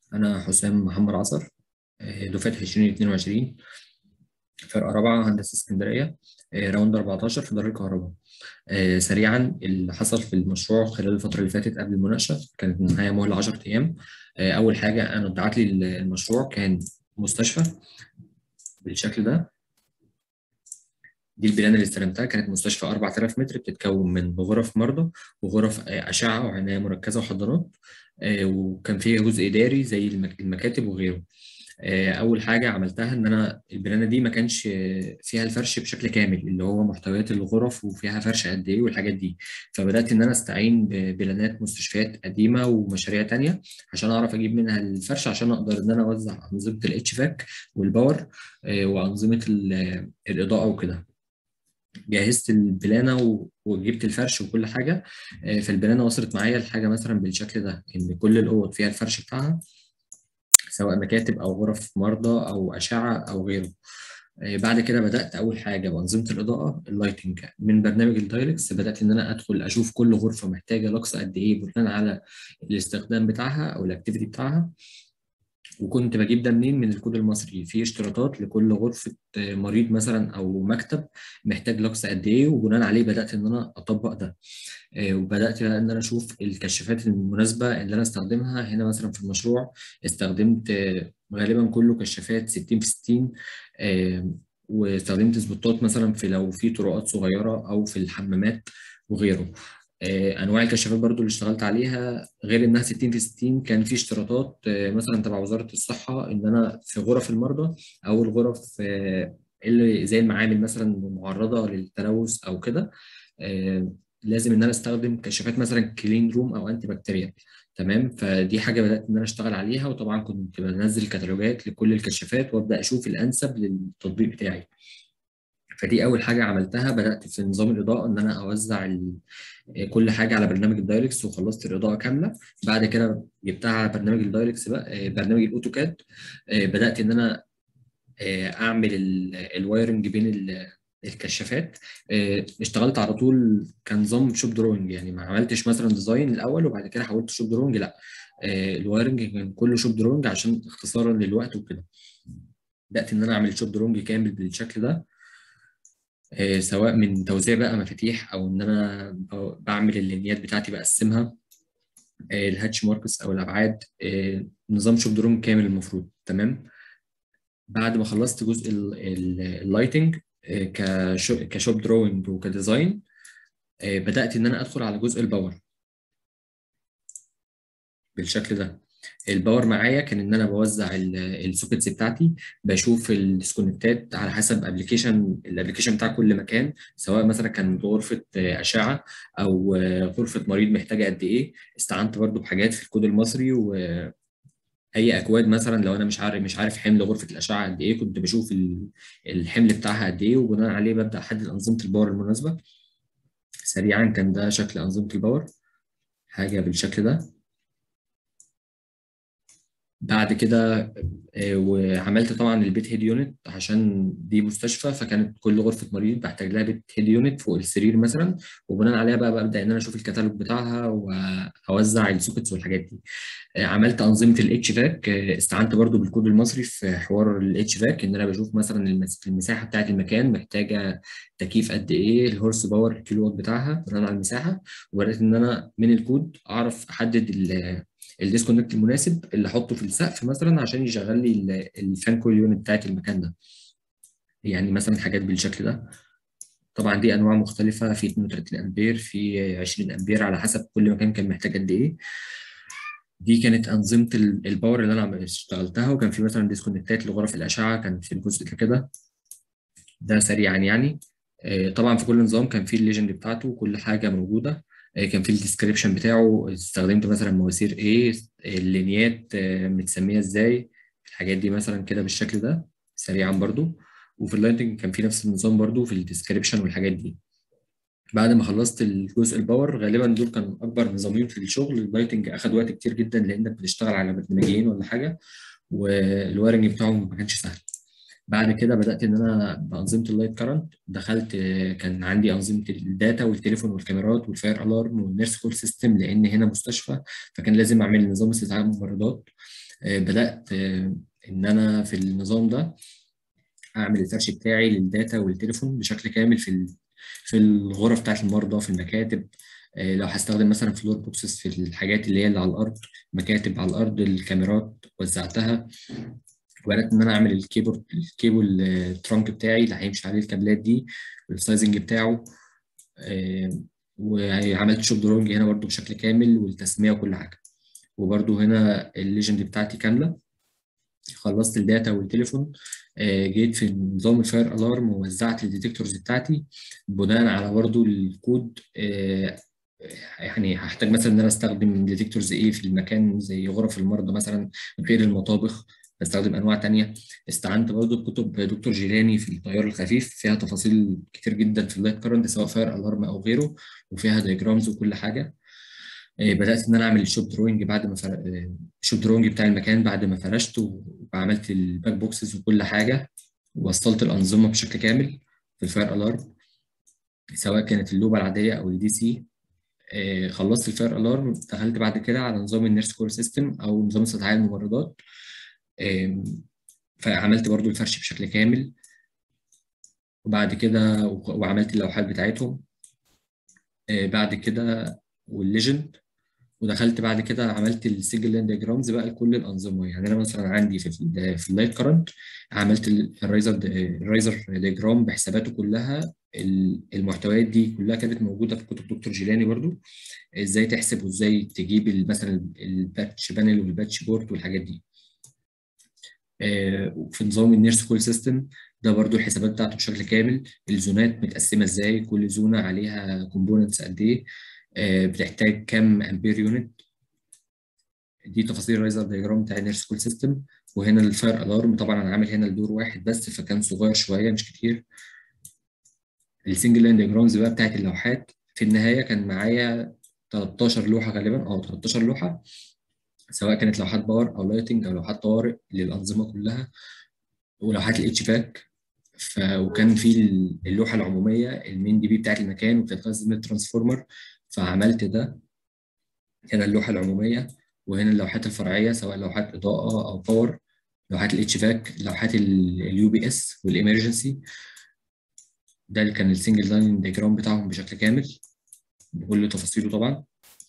أنا حسام محمد عصر آه، دفعة 2022 فرقة رابعة هندسة اسكندرية آه، راوند 14 في دار الكهرباء آه، سريعا اللي حصل في المشروع خلال الفترة اللي فاتت قبل المناقشة كانت النهاية مهلة 10 أيام آه، أول حاجة أنا اتبعت لي المشروع كان مستشفى بالشكل ده دي البلان اللي استلمتها كانت مستشفى 4000 متر بتتكون من غرف مرضى وغرف آه، أشعة وعناية مركزة وحضانات آه، وكان فيها جزء إداري زي المك- المكاتب وغيره آه، أول حاجة عملتها إن أنا البلانة دي ما كانش آه، فيها الفرش بشكل كامل اللي هو محتويات الغرف وفيها فرش قد إيه والحاجات دي فبدأت إن أنا أستعين ببلانات مستشفيات قديمة ومشاريع تانية عشان أعرف أجيب منها الفرش عشان أقدر إن أنا أوزع أنظمة الاتش فاك والباور آه، وأنظمة ال- الإضاءة وكده جهزت البلانه و- وجبت الفرش وكل حاجه آه، فالبلانه وصلت معايا لحاجه مثلا بالشكل ده ان كل الاوض فيها الفرش بتاعها سواء مكاتب او غرف مرضى او اشعه او غيره آه، بعد كده بدات اول حاجه بانظمه الاضاءه اللايتنج من برنامج الدايلكس بدات ان انا ادخل اشوف كل غرفه محتاجه لكس قد ايه بناء على الاستخدام بتاعها او الاكتيفيتي بتاعها وكنت بجيب ده منين من الكود المصري في اشتراطات لكل غرفة آه، مريض مثلا أو مكتب محتاج لوكس قد إيه وبناء عليه بدأت إن أنا أطبق ده آه، وبدأت بقى إن أنا أشوف الكشافات المناسبة اللي أنا أستخدمها هنا مثلا في المشروع استخدمت آه، غالبا كله كشافات 60 في 60 آه، واستخدمت سبوتات مثلا في لو في طرقات صغيرة أو في الحمامات وغيره آه، انواع الكشافات برضو اللي اشتغلت عليها غير انها 60 في 60 كان في اشتراطات آه، مثلا تبع وزاره الصحه ان انا في غرف المرضى او الغرف آه، اللي زي المعامل مثلا معرضه للتلوث او كده آه، لازم ان انا استخدم كشافات مثلا كلين روم او انتي بكتيريال تمام فدي حاجه بدات ان انا اشتغل عليها وطبعا كنت بنزل كتالوجات لكل الكشافات وابدا اشوف الانسب للتطبيق بتاعي فدي اول حاجه عملتها بدات في نظام الاضاءه ان انا اوزع ال- كل حاجه على برنامج الدايركس وخلصت الاضاءه كامله بعد كده جبتها على برنامج الدايركس بقى آه، برنامج الاوتوكاد آه، بدات ان انا آه، اعمل ال- الوايرنج بين ال- الكشافات آه، اشتغلت على طول كنظام شوب دروينج يعني ما عملتش مثلا ديزاين الاول وبعد كده حولت شوب دروينج لا آه، الوايرنج كان كله شوب دروينج عشان اختصارا للوقت وكده بدات ان انا اعمل شوب دروينج كامل بالشكل ده آه، سواء من توزيع بقى مفاتيح او ان انا ب- بعمل اللينيات بتاعتي بقسمها آه، الهاتش ماركس او الابعاد آه، نظام شوب دروم كامل المفروض تمام بعد ما خلصت جزء ال- ال- اللايتنج آه، كشو- كشوب دروينج وكديزاين آه، بدات ان انا ادخل على جزء الباور بالشكل ده الباور معايا كان ان انا بوزع السوكيتس بتاعتي بشوف الديسكونكتات على حسب ابلكيشن الابلكيشن بتاع كل مكان سواء مثلا كان غرفه آه، اشعه او آه، غرفه مريض محتاجه قد ايه استعنت برضو بحاجات في الكود المصري واي اكواد مثلا لو انا مش عارف مش عارف حمل غرفه الاشعه قد ايه كنت بشوف ال- الحمل بتاعها قد ايه وبناء عليه ببدا احدد انظمه الباور المناسبه سريعا كان ده شكل انظمه الباور حاجه بالشكل ده بعد كده آه، وعملت طبعا البيت هيد يونت عشان دي مستشفى فكانت كل غرفه مريض بحتاج لها بيت هيد يونت فوق السرير مثلا وبناء عليها بقى ببدا ان انا اشوف الكتالوج بتاعها واوزع السوكيتس والحاجات دي آه، عملت انظمه الاتش فاك استعنت برضو بالكود المصري في حوار الاتش فاك ان انا بشوف مثلا المس- المساحه بتاعت المكان محتاجه تكييف قد ايه الهورس باور الكيلو وات بتاعها بناء على المساحه وبدات ان انا من الكود اعرف احدد ال- الديسكونكت المناسب اللي احطه في السقف مثلا عشان يشغل لي ال- الفان كول يونت بتاعت المكان ده يعني مثلا حاجات بالشكل ده طبعا دي انواع مختلفه في 32 امبير في 20 امبير على حسب كل مكان كان محتاج قد ايه دي كانت انظمه ال- الباور اللي انا عم- اشتغلتها وكان في مثلا ديسكونكتات لغرف الاشعه كان في الجزء ده كده ده سريعا يعني آه، طبعا في كل نظام كان فيه الليجند بتاعته وكل حاجه موجوده آه، كان فيه الديسكريبشن بتاعه استخدمت مثلا مواسير ايه اللينيات آه، متسميه ازاي الحاجات دي مثلا كده بالشكل ده سريعا برضو وفي اللايتنج كان في نفس النظام برضو في الديسكريبشن والحاجات دي بعد ما خلصت الجزء الباور غالبا دول كانوا اكبر نظامين في الشغل اللايتنج اخد وقت كتير جدا لانك بتشتغل على برنامجين ولا حاجه والوايرنج بتاعهم ما كانش سهل بعد كده بدات ان انا بانظمه اللايت كارنت دخلت آه، كان عندي انظمه الداتا والتليفون والكاميرات والفاير الارم والنيرس كول سيستم لان هنا مستشفى فكان لازم اعمل نظام استدعاء ممرضات آه، بدات آه، ان انا في النظام ده اعمل الفرش بتاعي للداتا والتليفون بشكل كامل في ال- في الغرف بتاعت المرضى في المكاتب آه، لو هستخدم مثلا فلور بوكسز في الحاجات اللي هي اللي على الارض مكاتب على الارض الكاميرات وزعتها وبدات ان انا اعمل الكيبل الكيبل آه، ترانك بتاعي اللي هيمشي عليه الكابلات دي والسايزنج بتاعه آه، وعملت شوب دروينج هنا برضو بشكل كامل والتسميه وكل حاجه وبرضو هنا الليجند بتاعتي كامله خلصت الداتا والتليفون آه، جيت في نظام الفاير الارم ووزعت الديتكتورز بتاعتي بناء على برضو الكود آه، يعني هحتاج مثلا ان انا استخدم ديتكتورز ايه في المكان زي غرف المرضى مثلا غير المطابخ بستخدم انواع تانية استعنت برضو بكتب دكتور جيلاني في التيار الخفيف فيها تفاصيل كتير جدا في اللايت كارنت سواء فاير الارم او غيره وفيها دايجرامز وكل حاجه آه، بدات ان انا اعمل الشوب دروينج بعد ما فر... آه، الشوب دروينج بتاع المكان بعد ما فرشته وعملت الباك بوكسز وكل حاجه ووصلت الانظمه بشكل كامل في الفاير الارم سواء كانت اللوبه العاديه او الدي سي آه، خلصت الفاير الارم دخلت بعد كده على نظام النيرس كول سيستم او نظام استدعاء الممرضات آم، فعملت برضو الفرش بشكل كامل وبعد كده وعملت اللوحات بتاعتهم آه، بعد كده والليجند ودخلت بعد كده عملت السنجل لاين دياجرامز بقى لكل الانظمه يعني انا مثلا عندي في ال في اللايت كرنت عملت الرايزر الرايزر دياجرام بحساباته كلها ال- المحتويات دي كلها كانت موجوده في كتب دكتور جيلاني برضو ازاي تحسب وازاي تجيب ال- مثلا الباتش بانل والباتش بورت والحاجات دي آه، في نظام النيرس كول سيستم ده برضو الحسابات بتاعته بشكل كامل الزونات متقسمه ازاي كل زونه عليها كومبوننتس قد ايه آه، بتحتاج كام امبير يونت دي تفاصيل الرايزر دايجرام بتاع النيرس كول سيستم وهنا الفاير الارم طبعا انا عامل هنا الدور واحد بس فكان صغير شويه مش كتير السنجل لاين دايجرامز بقى بتاعت اللوحات في النهايه كان معايا 13 لوحه غالبا اه 13 لوحه سواء كانت لوحات باور او لايتنج او لوحات طوارئ للانظمه كلها ولوحات الاتش باك ف... وكان في اللوحه العموميه المين دي بي بتاعت المكان وبتتخزن من الترانسفورمر فعملت ده هنا اللوحه العموميه وهنا اللوحات الفرعيه سواء لوحات اضاءه او باور لوحات الاتش باك لوحات اليو بي اس والامرجنسي ده اللي كان السنجل لاين ديجرام بتاعهم بشكل كامل بكل تفاصيله طبعا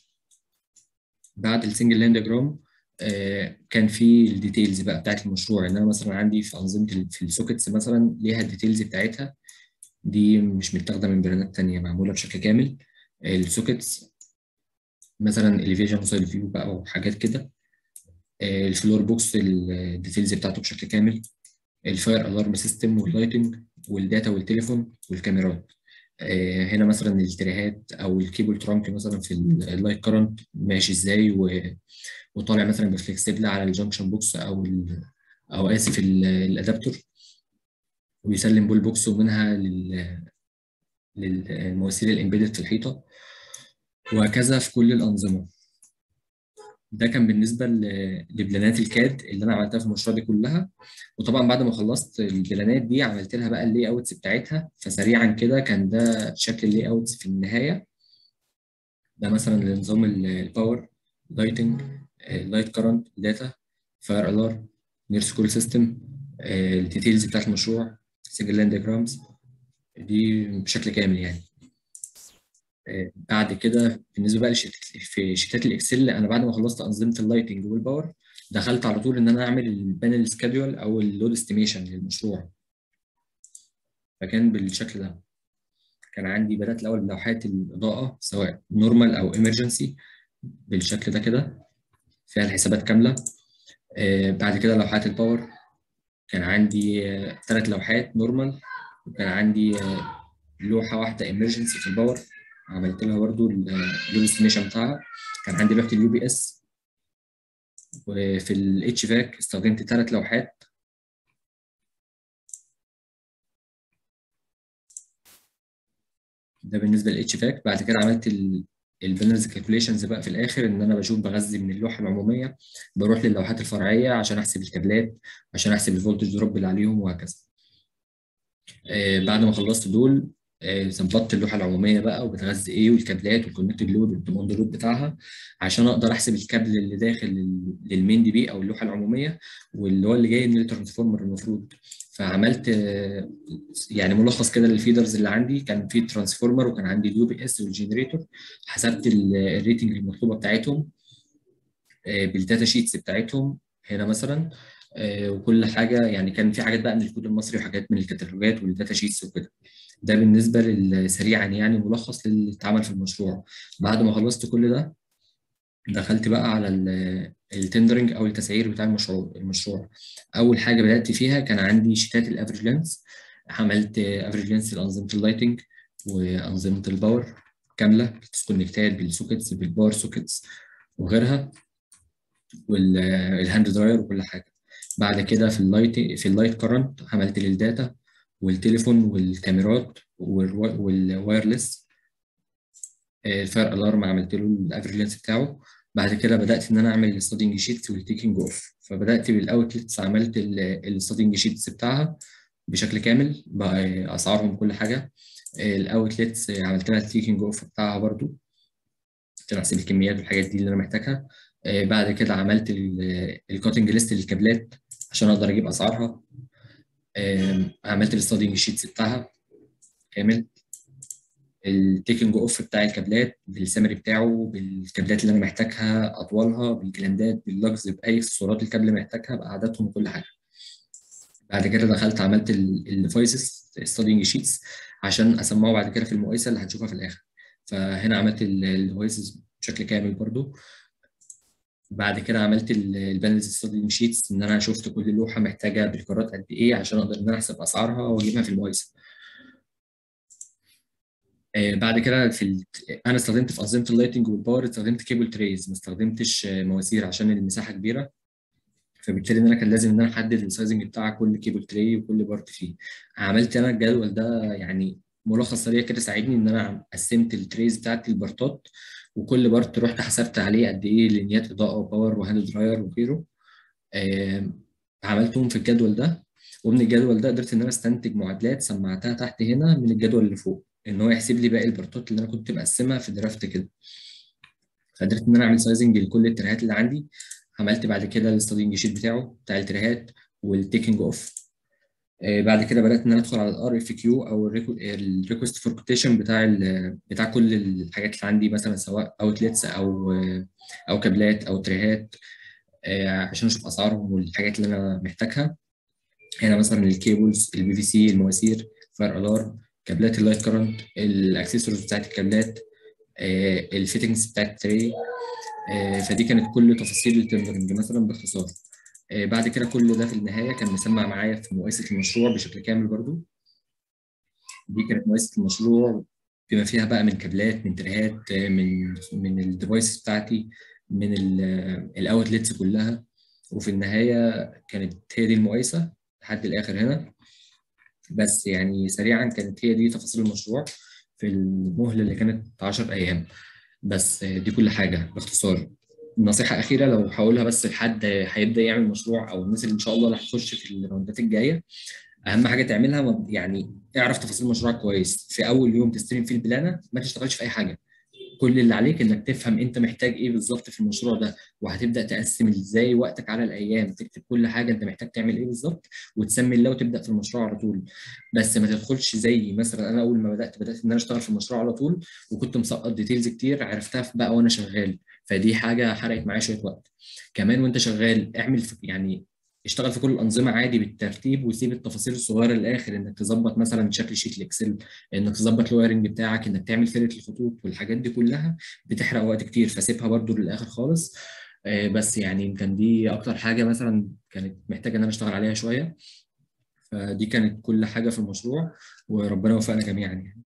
بعد السنجل لاين ديجرام آه، كان في الديتيلز بقى بتاعت المشروع ان انا مثلا عندي في انظمه ال- في السوكيتس مثلا ليها الديتيلز بتاعتها دي مش متاخده من براندات تانية معموله بشكل كامل السوكيتس مثلا اليفيجن وسايد فيو بقى وحاجات كده آه، الفلور بوكس الديتيلز بتاعته بشكل كامل الفاير الارم سيستم واللايتنج والداتا والتليفون والكاميرات آه، هنا مثلا التريهات او الكيبل ترانك مثلا في اللايت كرنت ماشي ازاي و- وطالع مثلا بفلكسبل على الجنكشن بوكس او ال او اسف ال- الادابتور ويسلم بول بوكس ومنها لل للمواسير الامبيدد في الحيطه وهكذا في كل الانظمه ده كان بالنسبه ل- لبلانات الكاد اللي انا عملتها في المشروع دي كلها وطبعا بعد ما خلصت البلانات دي عملت لها بقى اللي اوتس بتاعتها فسريعا كده كان ده شكل اللي اوتس في النهايه ده مثلا لنظام ال- الباور لايتنج لايت كرنت داتا فاير الارم نيرس كول سيستم الديتيلز بتاعت المشروع سنجل لاين ديجرامز دي بشكل كامل يعني آه، بعد كده بالنسبه بقى لشيت- في شيتات الاكسل انا بعد ما خلصت انظمه اللايتنج والباور دخلت على طول ان انا اعمل البانل سكادول او اللود استيميشن للمشروع فكان بالشكل ده كان عندي بدات الاول بلوحات الاضاءه سواء نورمال او ايمرجنسي بالشكل ده كده فيها الحسابات كامله آه، بعد كده لوحات الباور كان عندي ثلاث لوحات نورمال وكان عندي آه، لوحه واحده ايمرجنسي في الباور عملت لها برضو اللود استيميشن بتاعها كان عندي لوحه اليو بي اس وفي الاتش فاك استخدمت ثلاث لوحات ده بالنسبه للاتش فاك بعد كده عملت البانلز كالكوليشنز بقى في الاخر ان انا بشوف بغذي من اللوحه العموميه بروح للوحات الفرعيه عشان احسب الكابلات عشان احسب الفولتج دروب اللي عليهم وهكذا آه، بعد ما خلصت دول آه، ظبطت اللوحه العموميه بقى وبتغذي ايه والكابلات والكونكتد لود والديموند لود بتاعها عشان اقدر احسب الكابل اللي داخل لل- للمين دي بي او اللوحه العموميه واللي هو اللي جاي من الترانسفورمر المفروض فعملت آه، يعني ملخص كده للفيدرز اللي عندي كان في ترانسفورمر وكان عندي اليو بي اس والجنريتور حسبت ال- الريتنج المطلوبه بتاعتهم آه، بالداتا شيتس بتاعتهم هنا مثلا آه، وكل حاجه يعني كان في حاجات بقى من الكود المصري وحاجات من الكتالوجات والداتا شيتس وكده ده بالنسبه لل- سريعا يعني ملخص للي اتعمل في المشروع بعد ما خلصت كل ده دخلت بقى على التندرنج او التسعير بتاع المشروع المشروع اول حاجه بدات فيها كان عندي شيتات الافريج لينس عملت افريج لينس لانظمه اللايتنج وانظمه الباور كامله بالديسكونكتات بالسوكيتس بالباور سوكيتس وغيرها والهاند دراير وكل حاجه بعد كده في اللايت في اللايت كرنت عملت للداتا والتليفون والكاميرات والوا- والوايرلس الفاير الارم عملت له الافريج لينس بتاعه بعد كده بدات ان انا اعمل الستادنج شيتس والتيكينج اوف فبدات بالاوتلتس عملت الستادنج شيتس بتاعها بشكل كامل بقى اسعارهم كل حاجه الاوتلتس عملت لها التيكينج اوف بتاعها برضو عشان احسب الكميات والحاجات دي اللي انا محتاجها آه، بعد كده عملت الكوتنج ليست للكابلات عشان اقدر اجيب اسعارها آم، عملت الستادنج شيتس بتاعها كامل التيكنج اوف بتاع الكابلات بالسمري بتاعه بالكابلات اللي انا محتاجها اطوالها بالجلاندات باللجز باي اكسسوارات الكابل محتاجها باعدادهم وكل حاجه بعد كده دخلت عملت الديفايسز ستادنج شيتس عشان اسمعه بعد كده في المقايسه اللي هتشوفها في الاخر فهنا عملت الديفايسز بشكل كامل برضو بعد كده عملت البانلز ستادنج شيتس ان انا شفت كل لوحه محتاجه بالكارات قد ايه عشان اقدر ان انا احسب اسعارها واجيبها في المقايسه آه، بعد كده في ال... انا استخدمت في انظمه اللايتنج والباور استخدمت كيبل تريز ما استخدمتش آه، مواسير عشان المساحه كبيره فبالتالي ان انا كان لازم ان انا احدد السايزنج بتاع كل كيبل تري وكل بارت فيه عملت انا الجدول ده يعني ملخص سريع كده ساعدني ان انا قسمت التريز بتاعتي البارتات وكل بارت رحت حسبت عليه قد ايه لينيات اضاءه وباور وهاند دراير وغيره آم، عملتهم في الجدول ده ومن الجدول ده قدرت ان انا استنتج معادلات سمعتها تحت هنا من الجدول اللي فوق ان هو يحسب لي باقي البارتات اللي انا كنت مقسمها في درافت كده فقدرت ان انا اعمل سايزنج لكل الترهات اللي عندي عملت بعد كده الستادنج شيت بتاعه بتاع الترهات والتيكنج اوف بعد كده بدات ان انا ادخل على الار اف كيو او الريكوست فور كوتيشن بتاع ال بتاع كل الحاجات اللي عندي مثلا سواء اوتلتس او او كابلات او تريهات آه، عشان اشوف اسعارهم والحاجات اللي انا محتاجها هنا مثلا الكيبلز البي في سي المواسير فاير الارم كابلات اللايت كرنت الاكسسوارز بتاعت الكابلات آه، الفيتنجز بتاعت التري آه، فدي كانت كل تفاصيل التندرنج مثلا باختصار آه، بعد كده كل ده في النهايه كان مسمع معايا في مقايسه المشروع بشكل كامل برضو دي كانت مقايسه المشروع بما فيها بقى من كابلات من تريهات آه، من من الديفايس بتاعتي من الاوتلتس كلها وفي النهايه كانت هي دي المقايسه لحد الاخر هنا بس يعني سريعا كانت هي دي تفاصيل المشروع في المهله اللي كانت 10 ايام بس دي كل حاجه باختصار نصيحه اخيره لو هقولها بس لحد هيبدا يعمل مشروع او الناس اللي ان شاء الله اللي هتخش في الراوندات الجايه اهم حاجه تعملها ما- يعني اعرف تفاصيل مشروعك كويس في اول يوم تستلم فيه البلانه ما تشتغلش في اي حاجه كل اللي عليك انك تفهم انت محتاج ايه بالظبط في المشروع ده وهتبدا تقسم ازاي وقتك على الايام تكتب كل حاجه انت محتاج تعمل ايه بالظبط وتسمي الله وتبدا في المشروع على طول بس ما تدخلش زي مثلا انا اول ما بدات بدات ان انا اشتغل في المشروع على طول وكنت مسقط ديتيلز كتير عرفتها في بقى وانا شغال فدي حاجه حرقت معايا شويه وقت كمان وانت شغال اعمل في يعني اشتغل في كل الانظمه عادي بالترتيب وسيب التفاصيل الصغيره للاخر انك تظبط مثلا شكل شيت الاكسل انك تظبط الوايرنج بتاعك انك تعمل فرقه الخطوط والحاجات دي كلها بتحرق وقت كتير فسيبها برضو للاخر خالص آه، بس يعني يمكن دي اكتر حاجه مثلا كانت محتاجه ان انا اشتغل عليها شويه فدي كانت كل حاجه في المشروع وربنا يوفقنا جميعا يعني